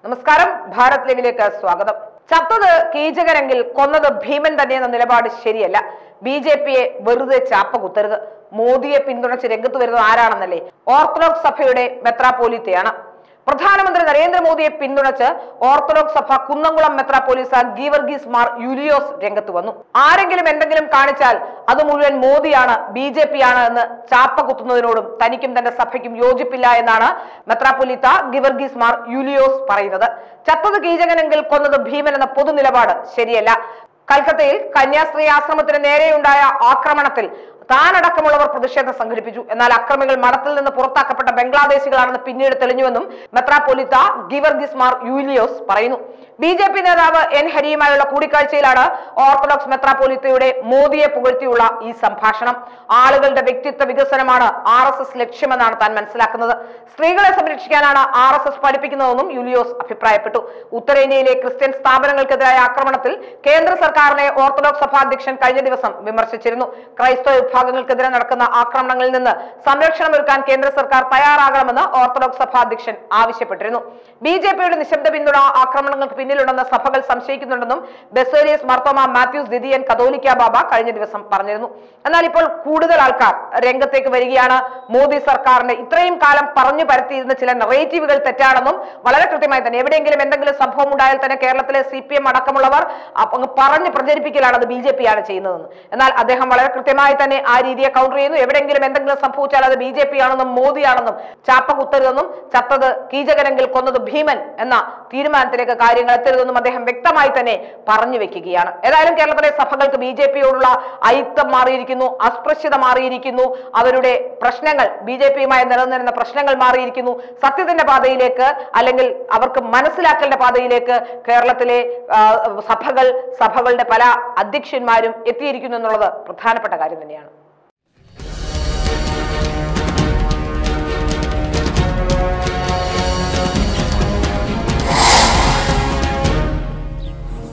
നമസ്കാരം ഭാരത് ലൈവിലേക്ക് സ്വാഗതം ചത്തത് കീചകരെങ്കിൽ കൊന്നത് ഭീമൻ തന്നെയെന്ന നിലപാട് ശരിയല്ല ബി ജെ പിയെ വെറുതെ ചാപ്പ കുത്തരുത് മോദിയെ പിന്തുണച്ച് രംഗത്ത് വരുന്നത് ആരാണെന്നല്ലേ ഓർത്തഡോക്സ് സഭയുടെ മെത്രാപോലിത്തയാണ് പ്രധാനമന്ത്രി നരേന്ദ്രമോദിയെ പിന്തുണച്ച് ഓർത്തഡോക്സ് സഭ കുന്നംകുളം മെത്രാപോലിസ ഗീവർഗീസ് മാർ യുലിയോസ് രംഗത്ത് വന്നു ആരെങ്കിലും എന്തെങ്കിലും കാണിച്ചാൽ അത് മുഴുവൻ മോദിയാണ് ബി ജെ പി ആണ് എന്ന് ചാപ്പ കുത്തുന്നതിനോടും തനിക്കും തന്റെ സഭയ്ക്കും യോജിപ്പില്ല എന്നാണ് മെത്രാപ്പൊലിത്ത ഗിവർഗീസ് മാർ യുലിയോസ് പറയുന്നത് ചത്തത് കീചകനെങ്കിൽ കൊന്നത് ഭീമൻ എന്ന പൊതു നിലപാട് ശരിയല്ല കൽക്കത്തയിൽ കന്യാസ്ത്രീ ആശ്രമത്തിന് നേരെയുണ്ടായ ആക്രമണത്തിൽ താനടക്കമുള്ളവർ പ്രതിഷേധം സംഘടിപ്പിച്ചു എന്നാൽ അക്രമികൾ മഠത്തിൽ നിന്ന് പുറത്താക്കപ്പെട്ട ബംഗ്ലാദേശികളാണെന്ന് പിന്നീട് തെളിഞ്ഞുവെന്നും മെത്രാപ്പൊലിത്ത ഗിവർഗിസ് മാർ യൂലിയോസ് പറയുന്നു ബി ജെ പി നേതാവ് എൻ ഹരിയുമായുള്ള കൂടിക്കാഴ്ചയിലാണ് ഓർത്തഡോക്സ് മെത്രാപ്പൊലിത്തയുടെ മോദിയെ പുകഴ്ത്തിയുള്ള ഈ സംഭാഷണം ആളുകളുടെ വ്യക്തിത്വ വികസനമാണ് ആർ എസ് എസ് ലക്ഷ്യമെന്നാണ് താൻ മനസ്സിലാക്കുന്നത് സ്ത്രീകളെ സംരക്ഷിക്കാനാണ് ആർ എസ് എസ് പഠിപ്പിക്കുന്നതെന്നും യൂലിയോസ് അഭിപ്രായപ്പെട്ടു ഉത്തരേന്ത്യയിലെ ക്രിസ്ത്യൻ സ്ഥാപനങ്ങൾക്കെതിരായ ആക്രമണത്തിൽ കേന്ദ്ര സർക്കാരിനെ ഓർത്തഡോക്സ് സഭാധ്യക്ഷൻ കഴിഞ്ഞ ദിവസം വിമർശിച്ചിരുന്നു ക്രൈസ്തവ വിഭാഗങ്ങൾക്കെതിരെ നടക്കുന്ന ആക്രമണങ്ങളിൽ നിന്ന് സംരക്ഷണമൊരുക്കാൻ കേന്ദ്ര സർക്കാർ തയ്യാറാകണമെന്ന് ഓർത്തഡോക്സ് സഭാധ്യക്ഷൻ ആവശ്യപ്പെട്ടിരുന്നു ബി ജെ പിയുടെ നിശബ്ദ പിന്തുണ ആക്രമണങ്ങൾക്ക് പിന്നിലുണ്ടെന്ന് സഭകൾ സംശയിക്കുന്നുണ്ടെന്നും ബെസേലിയസ് മാർത്തോമ മാത്യൂസ് ദിദിയൻ കതോലിക്ക ബാബ കഴിഞ്ഞ ദിവസം പറഞ്ഞിരുന്നു എന്നാൽ ഇപ്പോൾ കൂടുതൽ ആൾക്കാർ രംഗത്തേക്ക് വരികയാണ് മോദി സർക്കാരിന്റെ ഇത്രയും കാലം പറഞ്ഞു പരത്തിയിരുന്ന ചില നെറേറ്റീവുകൾ തെറ്റാണെന്നും വളരെ കൃത്യമായി തന്നെ എവിടെയെങ്കിലും എന്തെങ്കിലും സംഭവം ഉണ്ടായാൽ തന്നെ കേരളത്തിലെ സി പി എം അടക്കമുള്ളവർ അപ്പ- അങ്ങ് പറഞ്ഞ് പ്രചരിപ്പിക്കലാണ് അത് ബി ജെ പി ആണ് ചെയ്യുന്നതെന്ന് എന്നാൽ അദ്ദേഹം വളരെ കൃത്യമായി തന്നെ ആ രീതിയെ കൗണ്ടർ ചെയ്യുന്നു എവിടെയെങ്കിലും എന്തെങ്കിലും സംഭവിച്ചാൽ അത് ബി ജെ പി ആണെന്നും മോദിയാണെന്നും ചാപ്പ കുത്തരുതെന്നും ചത്തത് കീചകനെങ്കിൽ കൊന്നത് ഭീമൻ എന്ന തീരുമാനത്തിലേക്ക് കാര്യങ്ങൾ എത്തരുതെന്നും അദ്ദേഹം വ്യക്തമായി തന്നെ പറഞ്ഞു വെക്കുകയാണ് ഏതായാലും കേരളത്തിലെ സഭകൾക്ക് ബി ജെ പിയോടുള്ള അയിത്തം മാറിയിരിക്കുന്നു അസ്പൃശ്യത മാറിയിരിക്കുന്നു അവരുടെ പ്രശ്നങ്ങൾ ബി ജെ പിയുമായി നിലനിന്നിരുന്ന പ്രശ്നങ്ങൾ മാറിയിരിക്കുന്നു സത്യത്തിന്റെ പാതയിലേക്ക് അല്ലെങ്കിൽ അവർക്ക് മനസ്സിലാക്കലിന്റെ പാതയിലേക്ക് കേരളത്തിലെ ആ, സഭകൾ സഭകളുടെ പല അധ്യക്ഷന്മാരും എത്തിയിരിക്കുന്നു എന്നുള്ളത് പ്രധാനപ്പെട്ട കാര്യം തന്നെയാണ്